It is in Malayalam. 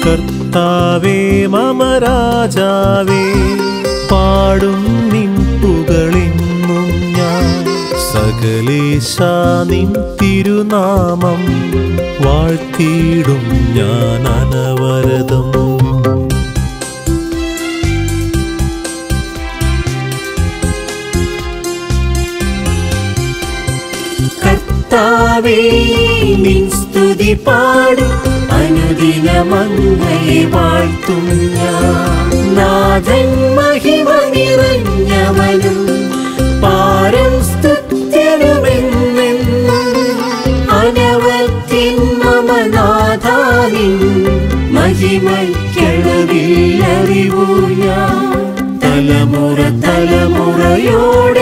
കർത്താവേ മമ രാജാവേ പാടും നിൻ പുകളിന്നും ഞാൻ സകലേശ നിൻ തിരുനാമം വാഴ്ത്തിയിടും ഞാൻ അനവരതം കർത്താവേ നിൻ സ്തുതി പാടും അനുദിനമങ്ങയെ വാഴ്ത്തും ഞാൻ നാഥൻ മഹിമ നിറഞ്ഞവനും പാരം സ്തുത്യനുമെന്നെന്നും അനവത്തിൻ മമ നാഥാനിൻ മഹിമയ്ക്കളവിൽ അറിവൂ ഞാൻ തലമുറ തലമുറയോളം